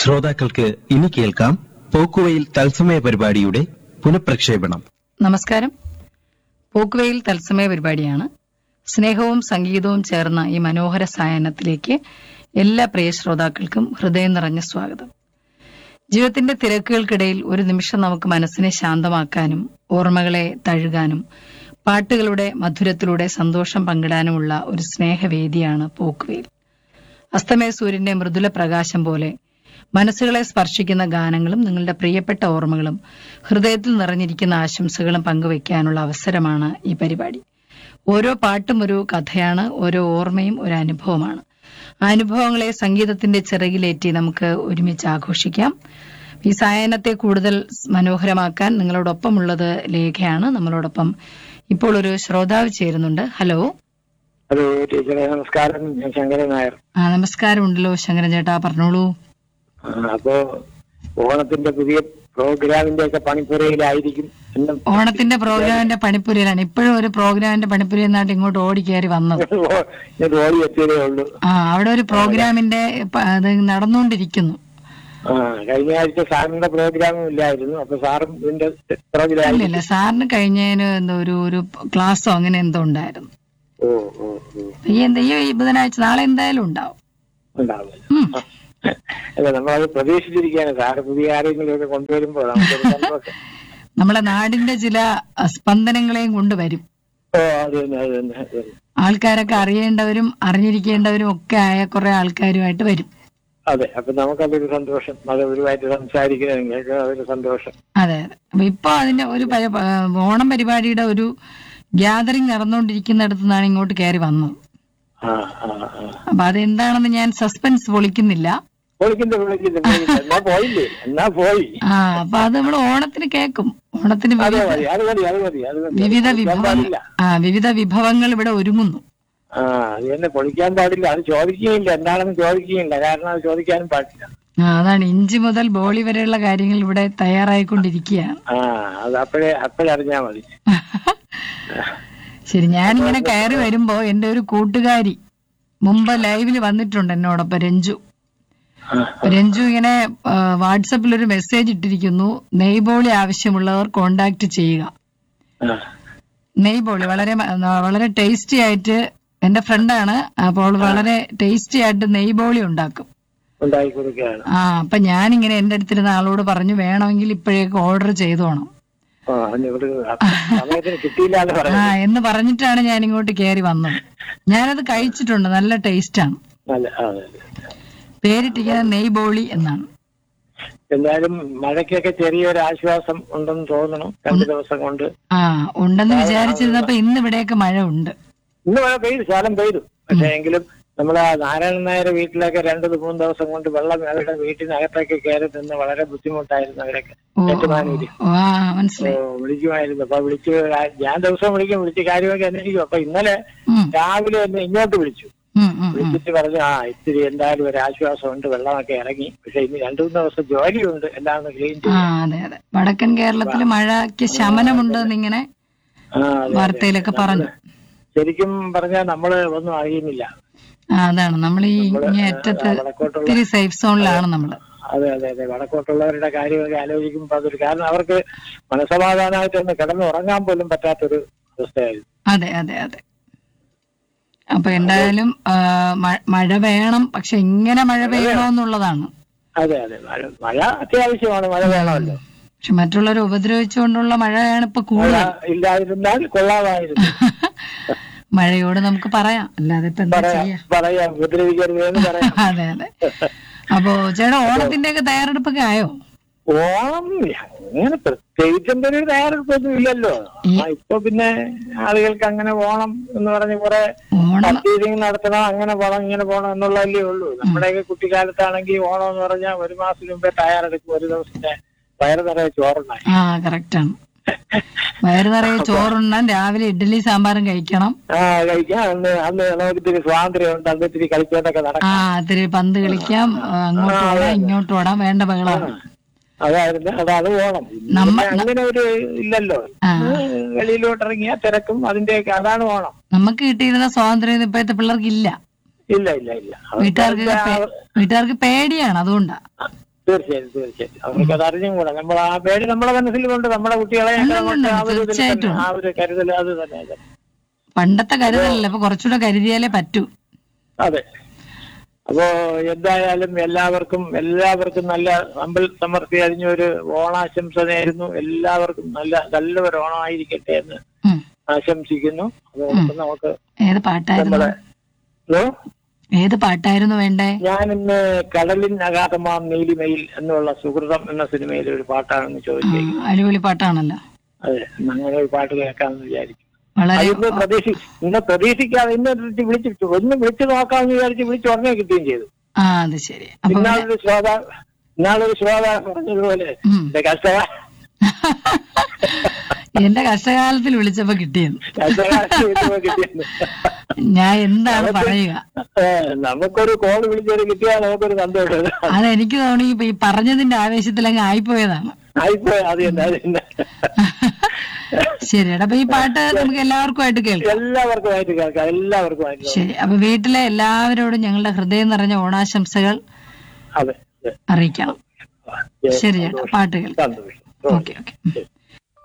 ശ്രോതാക്കൾക്ക് ഇനി കേൾക്കാം പോക്കുവയിൽ തത്സമയ പരിപാടിയുടെ പുനഃപ്രക്ഷേപണം നമസ്കാരം പോക്കുവെയിൽ തത്സമയ പരിപാടിയാണ് സ്നേഹവും സംഗീതവും ചേർന്ന ഈ മനോഹര സായനത്തിലേക്ക് എല്ലാ പ്രിയ ശ്രോതാക്കൾക്കും ഹൃദയം നിറഞ്ഞ സ്വാഗതം ജീവിതത്തിന്റെ തിരക്കുകൾക്കിടയിൽ ഒരു നിമിഷം നമുക്ക് മനസ്സിനെ ശാന്തമാക്കാനും ഓർമ്മകളെ തഴുകാനും പാട്ടുകളുടെ മധുരത്തിലൂടെ സന്തോഷം പങ്കിടാനുമുള്ള ഒരു സ്നേഹവേദിയാണ് പോക്കുവെയിൽ അസ്തമയ സൂര്യന്റെ മൃദുല പ്രകാശം പോലെ മനസ്സുകളെ സ്പർശിക്കുന്ന ഗാനങ്ങളും നിങ്ങളുടെ പ്രിയപ്പെട്ട ഓർമ്മകളും ഹൃദയത്തിൽ നിറഞ്ഞിരിക്കുന്ന ആശംസകളും പങ്കുവയ്ക്കാനുള്ള അവസരമാണ് ഈ പരിപാടി ഓരോ പാട്ടും ഒരു കഥയാണ് ഓരോ ഓർമ്മയും ഒരു അനുഭവമാണ് ആ അനുഭവങ്ങളെ സംഗീതത്തിന്റെ ചിറകിലേറ്റി നമുക്ക് ഒരുമിച്ച് ആഘോഷിക്കാം ഈ സായനത്തെ കൂടുതൽ മനോഹരമാക്കാൻ നിങ്ങളോടൊപ്പമുള്ളത് ലേഖയാണ് നമ്മളോടൊപ്പം ഇപ്പോൾ ഒരു ശ്രോതാവ് ചേരുന്നുണ്ട് ഹലോ ഹലോ ടീച്ചറെ നമസ്കാരം ഞാൻ ശങ്കരൻ നായർ ആ നമസ്കാരം ഉണ്ടല്ലോ ശങ്കരൻ ചേട്ടാ പറഞ്ഞോളൂ ആ, അപ്പോ ഓണത്തിന്റെ പുതിയ പ്രോഗ്രാമിന്റെ ഒക്കെ പണിപ്പുരയിലായിരിക്കും എന്നും ഓണത്തിന്റെ പ്രോഗ്രാമിന്റെ പണിപ്പുരയിലാണ് ഇപ്പോഴും ഒരു പ്രോഗ്രാമിന്റെ പണിപ്പുരയിൽ നിന്നായിട്ട് ഇങ്ങോട്ട് ഓടിക്കയറി വന്നത് ഞാൻ ഓടി എത്തിയതേ ഉള്ളൂ ആ അവിടെ ഒരു പ്രോഗ്രാമിന്റെ പ- അത് നടന്നുകൊണ്ടിരിക്കുന്നു ആ കഴിഞ്ഞ ആഴ്ച സാറിന്റെ പ്രോഗ്രാമും ഇല്ലായിരുന്നു അപ്പൊ സാറും ഇതിന്റെ പ്രോഗ്രാം ഇല്ലില്ല സാറിന് കഴിഞ്ഞതിന് എന്തോ ഒരു ഒരു ക്ലാസ്സോ അങ്ങനെ എന്തോ ഉണ്ടായിരുന്നു ഓ ഓ ഓ ഈ എന്താ ഈ ബുധനാഴ്ച നാളെ എന്തായാലും ഉണ്ടാവും ഉണ്ടാവും ഉം. അല്ല നമ്മളത് പ്രതീക്ഷിച്ചിരിക്കുകയാണ് സാറ് പുതിയ ആരെങ്കിലും ഒക്കെ കൊണ്ടുവരുമ്പോൾ നമുക്കൊരു സന്തോഷം നമ്മളെ നാടിന്റെ ചില അഹ്, സ്പന്ദനങ്ങളെയും കൊണ്ടുവരും ഓ അത് തന്നെ അത് തന്നെ അത് തന്നെ ആൾക്കാരൊക്കെ അറിയേണ്ടവരും അറിഞ്ഞിരിക്കേണ്ടവരും ഒക്കെ ആയ കുറെ ആൾക്കാരുമായിട്ട് വരും അതെ അപ്പൊ നമുക്കതൊരു സന്തോഷം മതപരമായിട്ട് സംസാരിക്കുന്നതിനൊക്കെ അതൊരു സന്തോഷം അതെ അതെ അപ്പൊ ഇപ്പൊ അതിന്റെ ഒരു പരി- ആ, ഓണം പരിപാടിയുടെ ഒരു ഗ്യാതറിംഗ് നടന്നുകൊണ്ടിരിക്കുന്നിടത്തു നിന്നാണ് ഇങ്ങോട്ട് കയറി വന്നത് ആ ആ ആ അപ്പൊ അതെന്താണെന്ന് ഞാൻ സസ്പെൻസ് പൊളിക്കുന്നില്ല വിളിക്കുന്നു വിളിക്കുന്നു വിളിക്കുന്നു. എന്നാ പോയില്ലേ എന്നാ പോയി ആ അപ്പൊ അത് നമ്മൾ ഓണത്തിന് കേൾക്കും ഓണത്തിന് അത് വിവിധ മതി അത് മതി അത് മതി അത് മതി വിവിധ പൊളിക്കാൻ വിഭവങ്ങൾ പാടില്ല ആ വിവിധ വിഭവങ്ങൾ ഇവിടെ ഒരുങ്ങുന്നു ആ അത് തന്നെ പൊളിക്കാൻ പാടില്ല അത് ചോദിക്കുകയില്ല എന്താണെന്ന് ചോദിക്കുകയില്ല കാരണം അത് ചോദിക്കാനും പാടില്ല ആ അതാണ് ഇഞ്ചി മുതൽ ബോളി വരെയുള്ള കാര്യങ്ങൾ ഇവിടെ തയ്യാറായിക്കൊണ്ടിരിക്കുകയാണ് ആ അത് അപ്പോഴേ അപ്പോഴറിഞ്ഞാ മതി ശരി ഞാനിങ്ങനെ കയറി വരുമ്പോ എന്റെ ഒരു കൂട്ടുകാരി മുമ്പ് ലൈവിൽ വന്നിട്ടുണ്ട് എന്നോടൊപ്പം രഞ്ജു ആ, അപ്പൊ രഞ്ജു ഇങ്ങനെ ആ, വാട്സപ്പിൽ ഒരു മെസ്സേജ് ഇട്ടിരിക്കുന്നു നെയ്ബോളി ആവശ്യമുള്ളവർ കോണ്ടാക്ട് ചെയ്യുക ആ, നെയ്ബോളി വളരെ മ- വളരെ ടേസ്റ്റി ആയിട്ട് എന്റെ ഫ്രണ്ടാണ് അപ്പോൾ വളരെ ടേസ്റ്റി ആയിട്ട് നെയ്ബോളി ഉണ്ടാക്കും ഉണ്ടാക്കി കൊടുക്കുകയാണ് ആ അപ്പൊ ഞാനിങ്ങനെ എന്റെ അടുത്തിരുന്ന ആളോട് പറഞ്ഞു വേണമെങ്കിൽ ഇപ്പോഴേക്ക് ഓർഡർ ചെയ്തോണം ആ അതിന് ഇവിടെ സമയത്തിന് കിട്ടിയില്ല എന്ന് ആ പറയാം എന്ന് പറഞ്ഞിട്ടാണ് ഞാൻ ഇങ്ങോട്ട് കയറി വന്നത് ഞാനത് കഴിച്ചിട്ടുണ്ട് നല്ല ടേസ്റ്റ് ആണ് അല്ല അതെ അതെ. പേരിട്ടിരിക്കുന്നത് നെയ്ബോളി എന്നാണ് എന്തായാലും മഴയ്ക്കൊക്കെ ചെറിയൊരു ആശ്വാസം ഉണ്ടെന്ന് തോന്നണം രണ്ടു ദിവസം കൊണ്ട് ആ ഉണ്ടെന്ന് വിചാരിച്ചിരുന്നപ്പോ ഇന്ന് ഇവിടെയൊക്കെ മഴ ഉണ്ട് ഇന്ന് മഴ പെയ്തു ശാലം പെയ്തു പക്ഷെ എങ്കിലും നമ്മളെ നാരായണൻ നായരുടെ വീട്ടിലൊക്കെ രണ്ടു മൂന്ന് ദിവസം കൊണ്ട് വെള്ളം അവരുടെ വീട്ടിനകത്തേക്ക് കയറി നിന്ന് വളരെ ബുദ്ധിമുട്ടായിരുന്നു അവരൊക്കെ ഓ, ഓ, ഏറ്റുമാനൂര് ഓ, ആ മനസ്സിലായി ഓ, വിളിക്കുമായിരുന്നു അപ്പൊ വിളിച്ച് ആ- ഞാൻ ദിവസം വിളിക്കും വിളിച്ച് കാര്യമൊക്കെ അന്വേഷിക്കും അപ്പൊ ഇന്നലെ ഉം, രാവിലെ എന്നെ ഇങ്ങോട്ട് വിളിച്ചു ഉം, ഉം, ഉം. വിളിച്ചിട്ട് പറഞ്ഞു ആ ഇത്തിരി എന്തായാലും ഒരു ആശ്വാസമുണ്ട് വെള്ളമൊക്കെ ഇറങ്ങി പക്ഷെ ഇനി രണ്ടു മൂന്ന് ദിവസം ജോലിയുണ്ട് എല്ലാം ഒന്ന് ക്ലീൻ ആ ചെയ്യും അതെ അതെ വടക്കൻ കേരളത്തിൽ മഴയ്ക്ക് ശമനമുണ്ടെന്ന് ഇങ്ങനെ ആ, അതെ. വാർത്തയിലൊക്കെ പറഞ്ഞു ശരിക്കും പറഞ്ഞാൽ നമ്മള് ഒന്നും അറിയുന്നില്ല ആ അതാണ് നമ്മൾ ഈ ഇങ്ങേ അറ്റത്ത് വടക്കോട്ടുള്ള ഇത്തിരി സേഫ് സോണിലാണ് നമ്മള് അതെ അതെ അതെ വടക്കോട്ടുള്ളവരുടെ കാര്യമൊക്കെ ആലോചിക്കുമ്പോൾ അതൊരു കാരണം അവർക്ക് മനസമാധാനമായിട്ടൊന്ന് കിടന്ന് ഉറങ്ങാൻ പോലും പറ്റാത്തൊരു അവസ്ഥയായിരുന്നു അതെ അതെ അതെ അപ്പൊ എന്തായാലും ആ, മ- മഴ വേണം പക്ഷെ ഇങ്ങനെ മഴ പെയ്യണമെന്നുള്ളതാണ് അതെ അതെ മഴ മഴ അത്യാവശ്യമാണ് മഴ വേണമല്ലോ പക്ഷെ മറ്റുള്ളവരെ ഉപദ്രവിച്ചുകൊണ്ടുള്ള മഴയാണ് ഇപ്പൊ മഴ കൂടുതൽ ഇല്ലാതിരുന്നാൽ കൊള്ളാമായിരുന്നു മഴയോട് നമുക്ക് പറയാം അല്ലാതെ ഇപ്പൊ എന്താ പറയാം ചെയ്യാ പറയാം ഉപദ്രവിക്കരുത് എന്ന് പറയാം അതെ അതെ അപ്പോ ചേട്ടാ ഓണത്തിന്റെ ഒക്കെ തയ്യാറെടുപ്പൊക്കെ ആയോ ഓണം അങ്ങനെ പ്രത്യേകിച്ച് എന്തൊരു തയ്യാറെടുപ്പൊന്നും ഇല്ലല്ലോ ആ, ഇപ്പൊ പിന്നെ ആളുകൾക്ക് അങ്ങനെ ഓണം എന്ന് പറഞ്ഞ് കുറെ ഓണം പർച്ചേസിങ് നടത്തണം അങ്ങനെ പോകണം ഇങ്ങനെ പോകണം എന്നുള്ളതല്ലേ ഉള്ളൂ നമ്മുടെയൊക്കെ കുട്ടിക്കാലത്താണെങ്കിൽ ഓണം എന്ന് പറഞ്ഞാൽ ഒരു മാസത്തിന് മുമ്പേ തയ്യാറെടുക്കും ഒരു ദിവസത്തെ വയറ് നിറയെ ചോറുണ്ടായി ആ കറക്റ്റ് ആണ് വയറ് നിറയെ ചോറുണ്ണാൻ രാവിലെ ഇഡ്ഡലി സാമ്പാറും കഴിക്കണം ആ കഴിക്കാം അന്ന് അന്ന് നമുക്ക് ഇത്തിരി സ്വാതന്ത്ര്യമുണ്ട് അന്ന് ഇത്തിരി കളിച്ചോണ്ടൊക്കെ ആ നടക്കാം ഇത്തിരി പന്ത് കളിക്കാം ആ, അങ്ങോട്ട് ഓടാം ഇങ്ങോട്ട് ഓടാം വേണ്ട ബഹളമാണ് അതായിരുന്നു അതാണ് ഓണം നമ്മ- പിന്നെ അങ്ങനെ ഒരു ഇല്ലല്ലോ ആ. വെളിയിലോട്ട് ഇറങ്ങിയ തിരക്കും അതിന്റെയൊക്കെ അതാണ് ഓണം നമുക്ക് കിട്ടിയിരുന്ന സ്വാതന്ത്ര്യം ഇപ്പോഴത്തെ പിള്ളേർക്ക് ഇല്ല ഇല്ല ഇല്ല ഇല്ല വീട്ടുകാർക്ക് പേ- വീട്ടുകാർക്ക് പേടിയാണ് അതുകൊണ്ടാ തീർച്ചയായും തീർച്ചയായും അവർക്ക് അത് അറിഞ്ഞും കൂടെ നമ്മൾ ആ പേര് നമ്മളെ മനസ്സിൽ കൊണ്ട് നമ്മുടെ കുട്ടികളെ അല്ല, അങ്ങോട്ട് ആ ഒരു ഇതിൽ തീർച്ചയായിട്ടും. തന്നെ, ആ ഒരു കരുതൽ അത് തന്നെ അത്. പണ്ടത്തെ കരുതലല്ല ഇപ്പൊ കുറച്ചുകൂടെ കരുതിയാലേ പറ്റൂ അതെ അപ്പോ എന്തായാലും എല്ലാവർക്കും എല്ലാവർക്കും നല്ല അമ്പൽ സമർത്തി അറിഞ്ഞൊരു ഓണാശംസ നേരുന്നു എല്ലാവർക്കും നല്ല നല്ലൊരു ഓണമായിരിക്കട്ടെ എന്ന് ഉം. ആശംസിക്കുന്നു അതോടൊപ്പം നമുക്ക് ഏത് പാട്ടായിരുന്നു നമ്മളെ ഹലോ? ഏത് പാട്ടായിരുന്നു വേണ്ടേ ഞാൻ ഇന്ന് കടലിൻ അഗാധമാം നീലിമയിൽ എന്നുള്ള സുഹൃതം എന്ന സിനിമയിലെ ഒരു പാട്ടാണെന്ന് ആ, ചോദിച്ചത് അടിപൊളി പാട്ടാണല്ലോ അതെ ഇന്ന് അങ്ങനെ ഒരു പാട്ട് കേൾക്കാമെന്ന് വിചാരിച്ചു വളരെ അത് ഇന്ന് പ്രതീക്ഷി ഇന്ന് പ്രതീക്ഷിക്കാതെ ഇന്ന് വിളിച്ച് വിളിച്ചു ഒന്ന് വിളിച്ചു നോക്കാമെന്ന് വിചാരിച്ച് വിളിച്ച് ഉടനെ കിട്ടുകയും ചെയ്തു ആ അത് ശരി അപ്പൊ ഇന്നാളൊരു ശ്രോത ഇന്നാളൊരു ശ്രോത പറഞ്ഞതുപോലെ ഉം. എന്റെ കഷ്ടകാല എന്റെ കഷ്ടകാലത്തിൽ വിളിച്ചപ്പോ കിട്ടിയെന്ന് കഷ്ടകാലത്ത് വിളിച്ചപ്പോ കിട്ടിയെന്ന്. ഞാൻ എന്താണ് പറയുക ഏ, നമുക്കൊരു കോൾ വിളിച്ചൊരു കിട്ടിയാൽ നമുക്കൊരു സന്തോഷം അതെനിക്ക് തോന്നി ഇപ്പൊ ഈ പറഞ്ഞതിന്റെ ആവേശത്തിൽ അങ്ങ് ആയിപ്പോയതാണ് ആയിപ്പോയി അത് തന്നെ അത് തന്നെ ശരി അപ്പൊ ഈ പാട്ട് നമുക്ക് എല്ലാവർക്കും ആയിട്ട് കേൾക്കാം എല്ലാവർക്കുമായിട്ട് കേൾക്കാം എല്ലാവർക്കുമായിട്ട് കേൾക്കാം. ശരി അപ്പൊ വീട്ടിലെ എല്ലാവരോടും ഞങ്ങളുടെ ഹൃദയം നിറഞ്ഞ ഓണാശംസകൾ അതെ അതെ അറിയിക്കണം ഏ, ശരി ചേട്ടാ പാട്ട് കേൾക്കാം സന്തോഷം ഓക്കെ ഓക്കെ ശരി